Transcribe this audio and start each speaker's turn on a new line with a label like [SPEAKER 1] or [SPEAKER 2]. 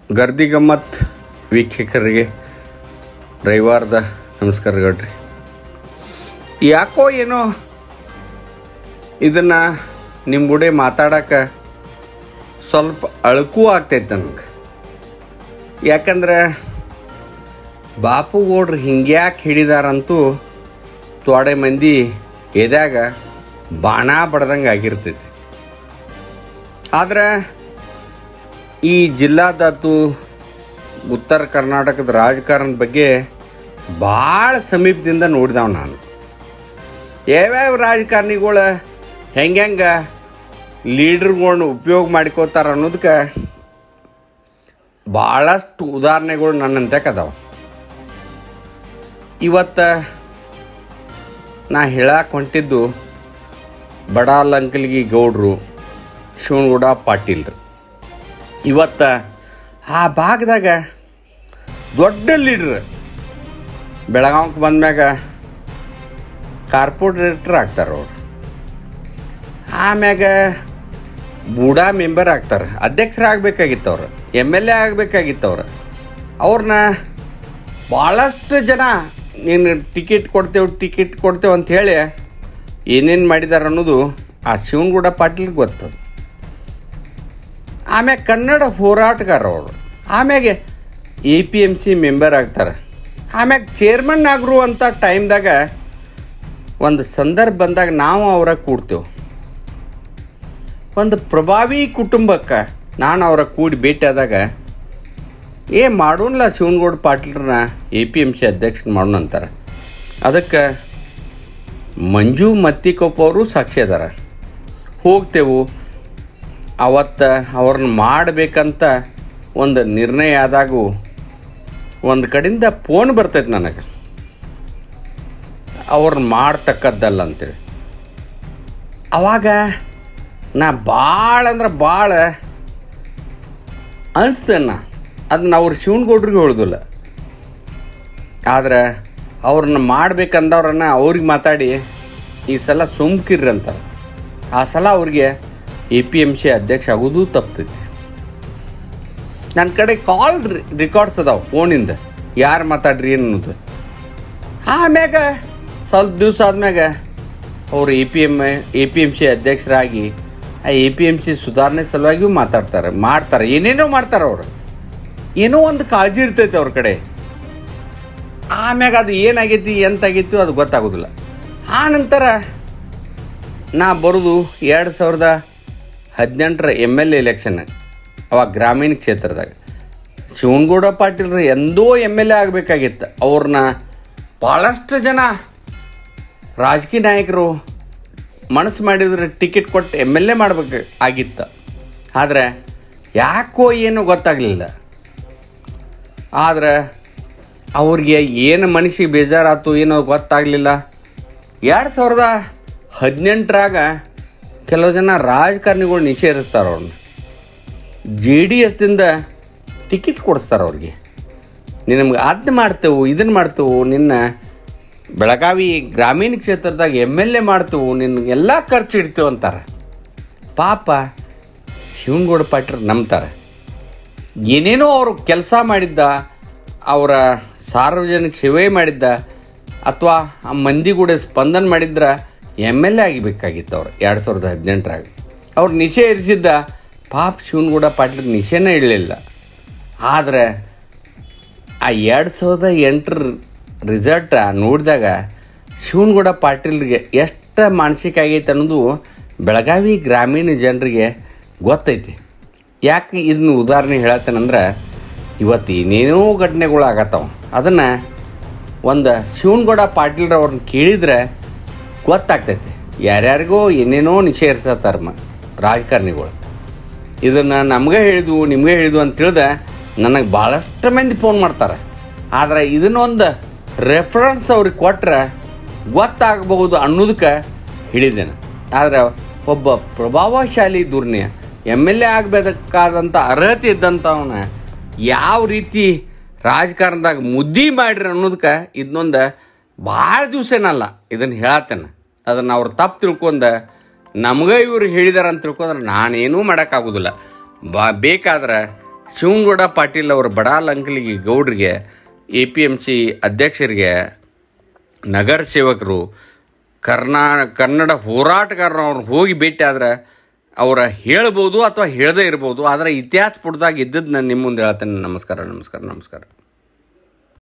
[SPEAKER 1] ಗರ್ದಿ ಗಮ್ಮತ್ ವೀಕ್ಷಕರಿಗೆ ರವಿವಾರದ ನಮಸ್ಕಾರಗಳ್ರಿ ಯಾಕೋ ಏನೋ ಇದನ್ನು ನಿಮ್ಮ ಗುಡೆ ಮಾತಾಡೋಕೆ ಸ್ವಲ್ಪ ಅಳಕು ಆಗ್ತೈತೆ ನನಗೆ ಯಾಕಂದ್ರೆ ಬಾಪುಗೌಡ್ರು ಹಿಂಗ್ಯಾಕೆ ಹಿಡಿದಾರಂತೂ ತೋಡೆ ಮಂದಿ ಎದ್ಯಾಗ ಬಾಣ ಬಡ್ದಂಗೆ ಆಗಿರ್ತೈತಿ ಆದ್ರೆ ಈ ಜಿಲ್ಲಾದಾತು ಉತ್ತರ ಕರ್ನಾಟಕದ ರಾಜಕಾರಣದ ಬಗ್ಗೆ ಭಾಳ ಸಮೀಪದಿಂದ ನೋಡಿದವ ನಾನು ಯಾವ್ಯಾವ ರಾಜಕಾರಣಿಗಳು ಹೆಂಗೆ ಹೆಂಗೆ ಲೀಡ್ರ್ಗಳ್ನ ಉಪಯೋಗ ಮಾಡ್ಕೋತಾರ ಅನ್ನೋದಕ್ಕೆ ಭಾಳಷ್ಟು ಉದಾಹರಣೆಗಳು ನನ್ನಂತೆ ಅದಾವ ಇವತ್ತು ನಾ ಹೇಳಕ್ಕೆ ಹೊಂಟಿದ್ದು ಬಡ ಲಂಕಲ್ಗಿ ಗೌಡ್ರು ಶಿವನಗೌಡ ಪಾಟೀಲ್ರು ಇವತ್ತು ಆ ಭಾಗದಾಗ ದೊಡ್ಡ ಲೀಡ್ರ್ ಬೆಳಗಾವಿಗೆ ಬಂದ್ಮ್ಯಾಗ ಕಾರ್ಪೊರೇಟರ್ ಆಗ್ತಾರೆ ಅವ್ರು ಆಮ್ಯಾಗ ಬೂಡಾ ಮೆಂಬರ್ ಆಗ್ತಾರೆ ಅಧ್ಯಕ್ಷರಾಗಬೇಕಾಗಿತ್ತು ಅವ್ರು ಎಮ್ ಎಲ್ ಎ ಆಗಬೇಕಾಗಿತ್ತು ಅವ್ರು ಅವ್ರನ್ನ ಭಾಳಷ್ಟು ಜನ ನೀನು ಟಿಕೆಟ್ ಕೊಡ್ತೇವೆ ಟಿಕೆಟ್ ಕೊಡ್ತೇವೆ ಅಂತ ಹೇಳಿ ಏನೇನು ಮಾಡಿದಾರೆ ಅನ್ನೋದು ಆ ಶಿವನಗೌಡ ಪಾಟೀಲ್ಗೆ ಗೊತ್ತದು ಆಮ್ಯಾಗ ಕನ್ನಡ ಹೋರಾಟಗಾರ ಅವರು ಆಮ್ಯಾಗೆ A P M C member ಆಗ್ತಾರೆ ಆಮ್ಯಾಗ ಚೇರ್ಮನ್ ಆಗ್ರು ಅಂತ ಟೈಮ್ದಾಗ ಒಂದು ಸಂದರ್ಭ ಬಂದಾಗ ನಾವು ಅವರ ಕೂಡ್ತೇವೆ ಒಂದು ಪ್ರಭಾವಿ ಕುಟುಂಬಕ್ಕೆ ನಾನು ಅವರ ಕೂಡಿ ಭೇಟಿಯಾದಾಗ ಏ ಮಾಡೋಣಲ್ಲ ಶಿವನಗೌಡ ಪಾಟೀಲ್ರನ್ನ ಎ ಪಿ ಎಮ್ ಸಿ ಅಧ್ಯಕ್ಷ ಮಾಡೋಣ ಅಂತಾರೆ ಅದಕ್ಕೆ ಮಂಜು ಮತ್ತಿಕೊಪ್ಪ ಅವರು ಸಾಕ್ಷಿ ಅದಾರ ಹೋಗ್ತೇವು ಅವತ್ತು ಅವ್ರನ್ನ ಮಾಡಬೇಕಂತ ಒಂದು ನಿರ್ಣಯ ಆದಾಗೂ ಒಂದು ಕಡೆಯಿಂದ ಫೋನ್ ಬರ್ತೈತೆ ನನಗೆ ಅವ್ರನ್ನ ಮಾಡ್ತಕ್ಕದ್ದಲ್ಲ ಅಂತೇಳಿ ಅವಾಗ ನಾ ಭಾಳ ಅಂದ್ರೆ ಭಾಳ ಅನಿಸ್ತೇನೆ ಅದನ್ನ ಅವ್ರು ಶಿವನಗೌಡ್ರಿಗೆ ಹೇಳೋದಿಲ್ಲ ಆದ್ರೆ ಅವ್ರನ್ನ ಮಾಡ್ಬೇಕಂದವ್ರನ್ನ ಅವ್ರಿಗೆ ಮಾತಾಡಿ ಈ ಸಲ ಸುಮ್ಕಿರ್ರಿ ಅಂತಾರೆ ಆ ಸಲ ಅವ್ರಿಗೆ ಎ ಪಿ ಎಮ್ ಸಿ ಅಧ್ಯಕ್ಷ ಆಗೋದು ತಪ್ತೈತಿ ನನ್ನ ಕಡೆ ಕಾಲ್ ರೆಕಾರ್ಡ್ಸ್ ಅದಾವೆ ಫೋನಿಂದ ಯಾರು ಮಾತಾಡ್ರಿ ಅನ್ನೋದು ಆಮ್ಯಾಗ ಸ್ವಲ್ಪ ದಿವಸ ಆದ್ಮ್ಯಾಗ ಅವರು A P M A P M C ಅಧ್ಯಕ್ಷರಾಗಿ ಆ ಎ ಪಿ ಎಮ್ ಸಿ ಸುಧಾರಣೆ ಸಲುವಾಗಿಯೂ ಮಾತಾಡ್ತಾರೆ ಮಾಡ್ತಾರೆ ಏನೇನೋ ಮಾಡ್ತಾರೆ ಅವರು ಏನೋ ಒಂದು ಕಾಳಜಿ ಇರ್ತೈತೆ ಅವ್ರ ಕಡೆ ಆಮ್ಯಾಗ ಅದು ಏನಾಗೈತಿ ಎಂತಾಗೈತಿ ಅದು ಗೊತ್ತಾಗೋದಿಲ್ಲ ಆ ನಂತರ ನಾ ಬರೋದು ಎರಡು ಸಾವಿರದ ಹದಿನೆಂಟರ ಎಮ್ ಎಲ್ ಎ ಎಲೆಕ್ಷನ್ ಅವಾಗ ಗ್ರಾಮೀಣ ಕ್ಷೇತ್ರದಾಗ ಶಿವನಗೌಡ ಪಾಟೀಲ್ರು ಎಂದೋ ಎಮ್ ಎಲ್ ಎ ಆಗಬೇಕಾಗಿತ್ತು ಅವ್ರನ್ನ ಭಾಳಷ್ಟು ಜನ ರಾಜಕೀಯ ನಾಯಕರು ಮನಸ್ಸು ಮಾಡಿದ್ರೆ ಟಿಕೆಟ್ ಕೊಟ್ಟು ಎಮ್ ಎಲ್ ಎ ಮಾಡ್ಬೇಕು ಆಗಿತ್ತು ಆದರೆ ಯಾಕೋ ಏನೋ ಗೊತ್ತಾಗಲಿಲ್ಲ ಆದ್ರೆ ಅವ್ರಿಗೆ ಏನು ಮನಸ್ಸಿಗೆ ಬೇಜಾರಾಯ್ತು ಏನೋ ಗೊತ್ತಾಗಲಿಲ್ಲ ಎರಡು ಸಾವಿರದ ಹದಿನೆಂಟರಾಗ ಕೆಲವು ಜನ ರಾಜಕಾರಣಿಗಳು ನಿಷೇಧಿಸ್ತಾರೆ ಅವ್ರನ್ನ ಜೆ ಡಿ ಎಸ್ದಿಂದ ಟಿಕೆಟ್ ಕೊಡಿಸ್ತಾರೆ ಅವ್ರಿಗೆ ನಿನಗೆ ಅದನ್ನ ಮಾಡ್ತೇವೆ ಇದನ್ನು ಮಾಡ್ತೇವೆ ನಿನ್ನ ಬೆಳಗಾವಿ ಗ್ರಾಮೀಣ ಕ್ಷೇತ್ರದಾಗ ಎಮ್ ಎಲ್ ಎ ಮಾಡ್ತೇವೆ ನಿನಗೆಲ್ಲ ಖರ್ಚು ಇಡ್ತೇವೆ ಅಂತಾರೆ ಪಾಪ ಶಿವನಗೌಡ ಪಾಟ್ರ್ ನಂಬ್ತಾರೆ ಏನೇನೋ ಅವರು ಕೆಲಸ ಮಾಡಿದ್ದ ಅವರ ಸಾರ್ವಜನಿಕ ಸೇವೆ ಮಾಡಿದ್ದ ಅಥವಾ ಆ ಮಂದಿ ಕೂಡ ಸ್ಪಂದನ ಮಾಡಿದ್ರೆ ಎಮ್ ಎಲ್ ಎ ಆಗಿಬೇಕಾಗಿತ್ತು ಅವ್ರು ಎರಡು ಸಾವಿರದ ಹದಿನೆಂಟರಾಗ ಅವ್ರು ನಿಶೆ ಇರಿಸಿದ್ದ ಪಾಪ ಶಿವನಗೌಡ ಪಾಟೀಲ್ ನಿಶೆನೇ ಇಡಲಿಲ್ಲ ಆದರೆ ಆ ಎರಡು ಸಾವಿರದ ಎಂಟರ ರಿಸಲ್ಟ ನೋಡಿದಾಗ ಶಿವನಗೌಡ ಪಾಟೀಲ್ರಿಗೆ ಎಷ್ಟು ಮಾನಸಿಕ ಆಗೈತೆ ಅನ್ನೋದು ಬೆಳಗಾವಿ ಗ್ರಾಮೀಣ ಜನರಿಗೆ ಗೊತ್ತೈತಿ ಯಾಕೆ ಇದನ್ನ ಉದಾಹರಣೆ ಹೇಳತ್ತೇನಂದ್ರೆ ಇವತ್ತು ಏನೇನೋ ಘಟನೆಗಳು ಆಗತ್ತವ ಅದನ್ನು ಒಂದು ಶಿವನಗೌಡ ಪಾಟೀಲ್ರವ್ರನ್ನ ಕೇಳಿದ್ರೆ ಗೊತ್ತಾಗ್ತೈತಿ ಯಾರ್ಯಾರಿಗೋ ಏನೇನೋ ನಿಷೇಧಿಸತ್ತಾರ ಮ ರಾಜಕಾರಣಿಗಳು ಇದನ್ನು ನಮಗೆ ಹೇಳಿದ್ವು ನಿಮಗೆ ಹೇಳಿದ್ವು ಅಂತ ತಿಳಿದ ನನಗೆ ಭಾಳಷ್ಟು ಮಂದಿ ಫೋನ್ ಮಾಡ್ತಾರೆ ಆದರೆ ಇದನ್ನೊಂದು ರೆಫರೆನ್ಸ್ ಅವ್ರಿಗೆ ಕೊಟ್ರೆ ಗೊತ್ತಾಗಬಹುದು ಅನ್ನೋದಕ್ಕೆ ಹೇಳಿದ್ದೇನೆ ಆದರೆ ಒಬ್ಬ ಪ್ರಭಾವಶಾಲಿ ದುರ್ನಿಯ ಎಮ್ ಎಲ್ ಎ ಆಗಬೇಕಾದಂಥ ಅರ್ಹತೆ ಇದ್ದಂಥವನ್ನ ಯಾವ ರೀತಿ ರಾಜಕಾರಣದಾಗ ಮುದ್ದಿ ಮಾಡ್ರಿ ಅನ್ನೋದಕ್ಕೆ ಇದನ್ನೊಂದು ಭಾಳ ದಿವಸ ಏನಲ್ಲ ಇದನ್ನು ಹೇಳತ್ತೇನೆ ಅದನ್ನು ಅವ್ರು ತಪ್ಪು ತಿಳ್ಕೊಂಡ ನಮಗೆ ಇವ್ರು ಹೇಳಿದಾರ ಅಂತ ತಿಳ್ಕೊಂಡ್ರೆ ನಾನೇನೂ ಮಾಡೋಕ್ಕಾಗೋದಿಲ್ಲ ಬಾ ಬೇಕಾದ್ರೆ ಶಿವನಗೌಡ ಪಾಟೀಲ್ ಅವರ ಬಡಾಲ್ ಅಂಕಲಿಗೆ ಗೌಡ್ರಿಗೆ ಎ ಪಿ ಎಮ್ ಸಿ ಅಧ್ಯಕ್ಷರಿಗೆ ನಗರ ಸೇವಕರು ಕರ್ನಾ ಕನ್ನಡ ಹೋರಾಟಗಾರರು ಅವ್ರು ಹೋಗಿ ಭೇಟಿ ಆದ್ರೆ ಅವರ ಹೇಳ್ಬೋದು ಅಥವಾ ಹೇಳದೇ ಇರ್ಬೋದು ಆದರೆ ಇತಿಹಾಸ ಪುಟದಾಗ ಇದ್ದದ್ದು ನಾನು ನಿಮ್ಮ ಮುಂದೆ ಹೇಳ್ತೇನೆ ನಮಸ್ಕಾರ ನಮಸ್ಕಾರ ನಮಸ್ಕಾರ